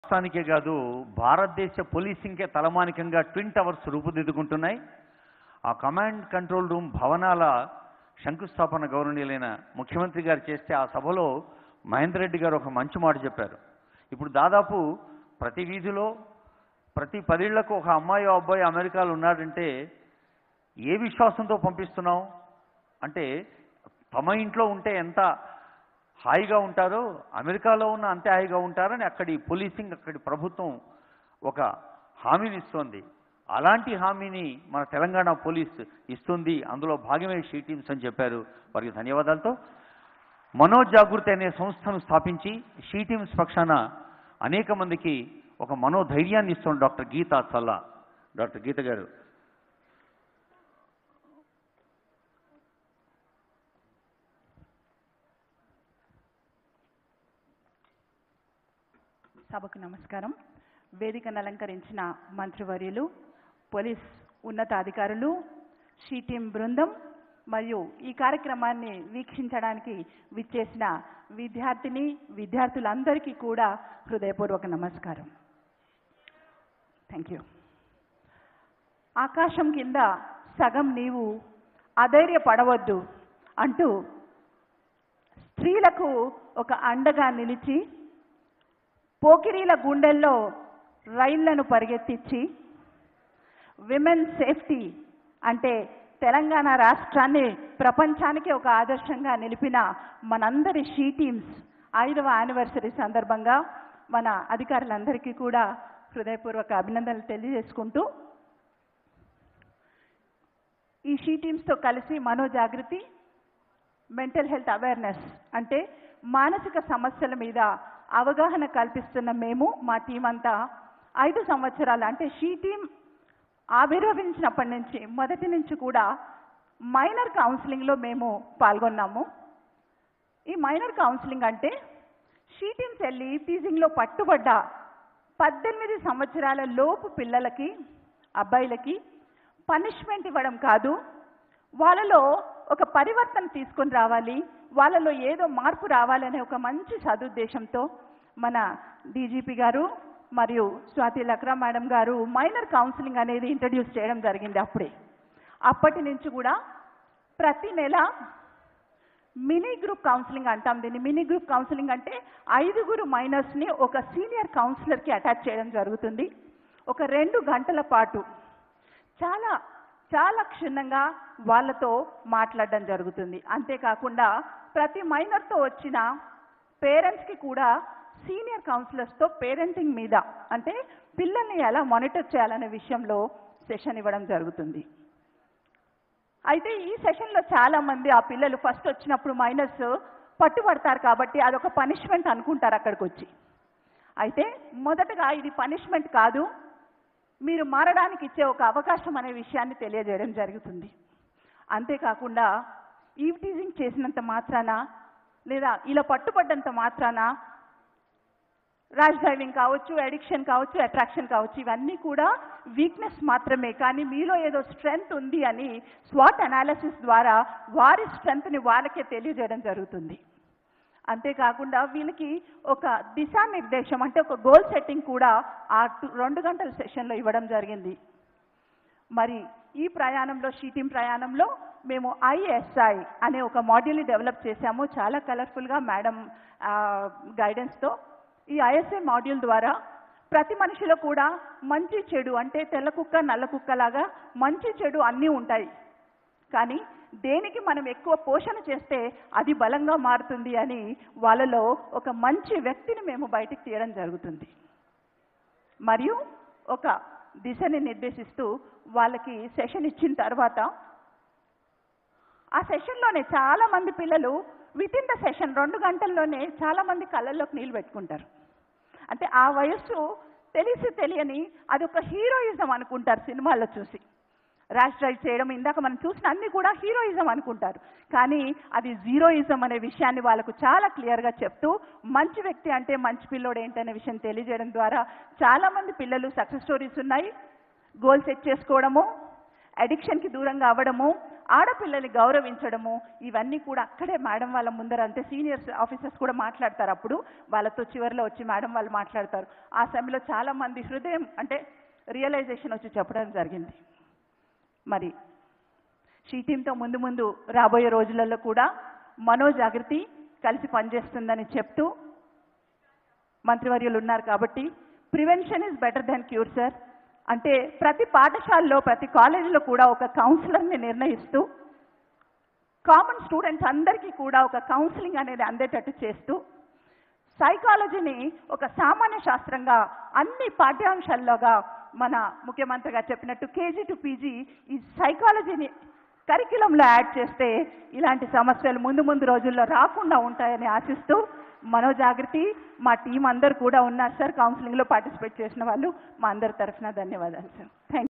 రాష్ట్రానికే కాదు భారతదేశ పోలీసింగ్కే తలమానికంగా ట్విన్ టవర్స్ రూపుదిద్దుకుంటున్నాయి ఆ కమాండ్ కంట్రోల్ రూమ్ భవనాల శంకుస్థాపన గౌరవనీయులైన ముఖ్యమంత్రి గారు చేస్తే ఆ సభలో మహేందర్ రెడ్డి గారు ఒక మంచి మాట చెప్పారు ఇప్పుడు దాదాపు ప్రతి వీధిలో ప్రతి పదేళ్లకు ఒక అమ్మాయి అబ్బాయి అమెరికాలో ఉన్నాడంటే ఏ విశ్వాసంతో పంపిస్తున్నాం అంటే తమ ఇంట్లో ఉంటే ఎంత హాయిగా ఉంటారో అమెరికాలో ఉన్న అంతే హాయిగా ఉంటారని అక్కడి పోలీసింగ్ అక్కడి ప్రభుత్వం ఒక హామీని ఇస్తోంది అలాంటి హామీని మన తెలంగాణ పోలీస్ ఇస్తుంది అందులో భాగమే షీ టీమ్స్ అని చెప్పారు వారికి ధన్యవాదాలతో మనోజాగృతి అనే సంస్థను స్థాపించి షీ టీమ్స్ పక్షాన అనేక మందికి ఒక మనోధైర్యాన్ని ఇస్తుంది డాక్టర్ గీతా చల్లా డాక్టర్ గీత గారు సభకు నమస్కారం వేదికను అలంకరించిన మంత్రివర్యులు పోలీస్ ఉన్నతాధికారులు షీ టీం బృందం మరియు ఈ కార్యక్రమాన్ని వీక్షించడానికి విచ్చేసిన విద్యార్థిని విద్యార్థులందరికీ కూడా హృదయపూర్వక నమస్కారం థ్యాంక్ యూ ఆకాశం కింద సగం నీవు అధైర్యపడవద్దు అంటూ స్త్రీలకు ఒక అండగా నిలిచి పోకిరీల గుండెల్లో రైళ్లను పరిగెత్తించి విమెన్ సేఫ్టీ అంటే తెలంగాణ రాష్ట్రాన్ని ప్రపంచానికి ఒక ఆదర్శంగా నిలిపిన మనందరి షీ టీమ్స్ ఐదవ యానివర్సరీ సందర్భంగా మన అధికారులందరికీ కూడా హృదయపూర్వక అభినందనలు తెలియజేసుకుంటూ ఈ షీ టీమ్స్తో కలిసి మనోజాగృతి మెంటల్ హెల్త్ అవేర్నెస్ అంటే మానసిక సమస్యల మీద అవగాహన కల్పిస్తున్న మేము మా టీం అంతా ఐదు సంవత్సరాలు అంటే షీ టీం ఆవిర్భవించినప్పటి నుంచి మొదటి నుంచి కూడా మైనర్ కౌన్సిలింగ్లో మేము పాల్గొన్నాము ఈ మైనర్ కౌన్సిలింగ్ అంటే షీ టీమ్స్ వెళ్ళి టీజింగ్లో పట్టుబడ్డ పద్దెనిమిది సంవత్సరాల లోపు పిల్లలకి అబ్బాయిలకి పనిష్మెంట్ ఇవ్వడం కాదు వాళ్ళలో ఒక పరివర్తన తీసుకొని రావాలి వాళ్ళలో ఏదో మార్పు రావాలనే ఒక మంచి సదుద్దేశంతో మన డీజీపీ గారు మరియు స్వాతి లక్రా మేడం గారు మైనర్ కౌన్సిలింగ్ అనేది ఇంట్రడ్యూస్ చేయడం జరిగింది అప్పుడే అప్పటి నుంచి కూడా ప్రతి నెల మినీ గ్రూప్ కౌన్సిలింగ్ అంటాం దీన్ని మినీ గ్రూప్ కౌన్సిలింగ్ అంటే ఐదుగురు మైనర్స్ని ఒక సీనియర్ కౌన్సిలర్కి అటాచ్ చేయడం జరుగుతుంది ఒక రెండు గంటల పాటు చాలా చాలా క్షుణ్ణంగా వాళ్ళతో మాట్లాడడం జరుగుతుంది అంతేకాకుండా ప్రతి మైనర్తో వచ్చిన పేరెంట్స్కి కూడా సీనియర్ కౌన్సిలర్స్తో పేరెంటింగ్ మీద అంటే పిల్లల్ని ఎలా మానిటర్ చేయాలనే విషయంలో సెషన్ ఇవ్వడం జరుగుతుంది అయితే ఈ సెషన్లో చాలా మంది ఆ పిల్లలు ఫస్ట్ వచ్చినప్పుడు మైనర్స్ పట్టుబడతారు కాబట్టి అదొక పనిష్మెంట్ అనుకుంటారు అక్కడికి వచ్చి అయితే మొదటగా ఇది పనిష్మెంట్ కాదు మీరు మారడానికి ఇచ్చే ఒక అవకాశం అనే విషయాన్ని తెలియజేయడం జరుగుతుంది అంతేకాకుండా ఈవ్ టీజింగ్ చేసినంత మాత్రాన లేదా ఇలా పట్టుబడ్డంత మాత్రాన ర్యాష్ డ్రైవింగ్ కావచ్చు అడిక్షన్ కావచ్చు అట్రాక్షన్ కావచ్చు ఇవన్నీ కూడా వీక్నెస్ మాత్రమే కానీ మీలో ఏదో స్ట్రెంగ్త్ ఉంది అని స్వాట్ అనాలిసిస్ ద్వారా వారి స్ట్రెంగ్త్ని వాళ్ళకే తెలియజేయడం జరుగుతుంది అంతేకాకుండా వీళ్ళకి ఒక దిశానిర్దేశం అంటే ఒక గోల్ సెట్టింగ్ కూడా ఆ టు- రెండు గంటల సెషన్లో ఇవ్వడం జరిగింది మరి ఈ ప్రయాణంలో షీటింగ్ ప్రయాణంలో మేము ఐఎస్ఐ అనే ఒక మాడ్యూల్ని డెవలప్ చేశాము చాలా కలర్ఫుల్గా మేడం గైడెన్స్తో ఈ ఐఎస్ఐ మాడ్యూల్ ద్వారా ప్రతి మనిషిలో కూడా మంచి చెడు అంటే తెల్ల కుక్క నల్ల కుక్క లాగా మంచి చెడు అన్నీ ఉంటాయి కానీ దేనికి మనం ఎక్కువ పోషణ చేస్తే అది బలంగా మారుతుంది అని వాళ్ళలో ఒక మంచి వ్యక్తిని మేము బయటికి తీయడం జరుగుతుంది మరియు ఒక దిశని నిర్దేశిస్తూ వాళ్ళకి సెషన్ ఇచ్చిన తర్వాత ఆ సెషన్లోనే చాలా మంది పిల్లలు విత్ ఇన్ ద సెషన్ రెండు గంటల్లోనే చాలా మంది కళ్ళల్లోకి నీళ్ళు పెట్టుకుంటారు అంటే ఆ వయస్సు తెలిసి తెలియని అది ఒక హీరోయిజం అనుకుంటారు సినిమాల్లో చూసి ర్యాష్ డ్రైవ్ చేయడం ఇందాక మనం చూసిన అన్ని కూడా హీరోయిజం అనుకుంటారు కానీ అది జీరోయిజం అనే విషయాన్ని వాళ్ళకు చాలా క్లియర్గా చెప్తూ మంచి వ్యక్తి అంటే మంచి పిల్లోడు ఏంటనే విషయం తెలియజేయడం ద్వారా చాలా మంది పిల్లలు సక్సెస్ స్టోరీస్ ఉన్నాయి గోల్ సెట్ చేసుకోవడము అడిక్షన్కి దూరంగా అవ్వడము ఆడపిల్లల్ని గౌరవించడము ఇవన్నీ కూడా అక్కడే మేడం వాళ్ళ ముందర అంటే సీనియర్స్ ఆఫీసర్స్ కూడా మాట్లాడతారు అప్పుడు వాళ్ళతో చివరిలో వచ్చి మేడం వాళ్ళు మాట్లాడతారు ఆ సమయంలో చాలా మంది హృదయం అంటే రియలైజేషన్ వచ్చి చెప్పడం జరిగింది మరి షీ టీంతో ముందు ముందు రాబోయే రోజులలో కూడా మనోజాగృతి కలిసి పనిచేస్తుందని చెప్తూ మంత్రివర్యులు ఉన్నారు కాబట్టి prevention is better than cure sir అంటే ప్రతి పాఠశాలలో ప్రతి కాలేజీలో కూడా ఒక కౌన్సిలర్ని నిర్ణయిస్తూ కామన్ స్టూడెంట్స్ అందరికీ కూడా ఒక కౌన్సిలింగ్ అనేది అందేటట్టు చేస్తూ సైకాలజీని ఒక సామాన్య శాస్త్రంగా అన్ని పాఠ్యాంశాల్లోగా మన ముఖ్యమంత్రి గారు చెప్పినట్టు కేజీ టు పీజీ ఈ సైకాలజీని కరిక్యులంలో యాడ్ చేస్తే ఇలాంటి సమస్యలు ముందు ముందు రోజుల్లో రాకుండా ఉంటాయని ఆశిస్తూ మనోజాగృతి మా టీం అందరు కూడా ఉన్నారు సార్ కౌన్సిలింగ్లో పార్టిసిపేట్ చేసిన వాళ్ళు మా అందరి తరఫున ధన్యవాదాలు సార్ థ్యాంక్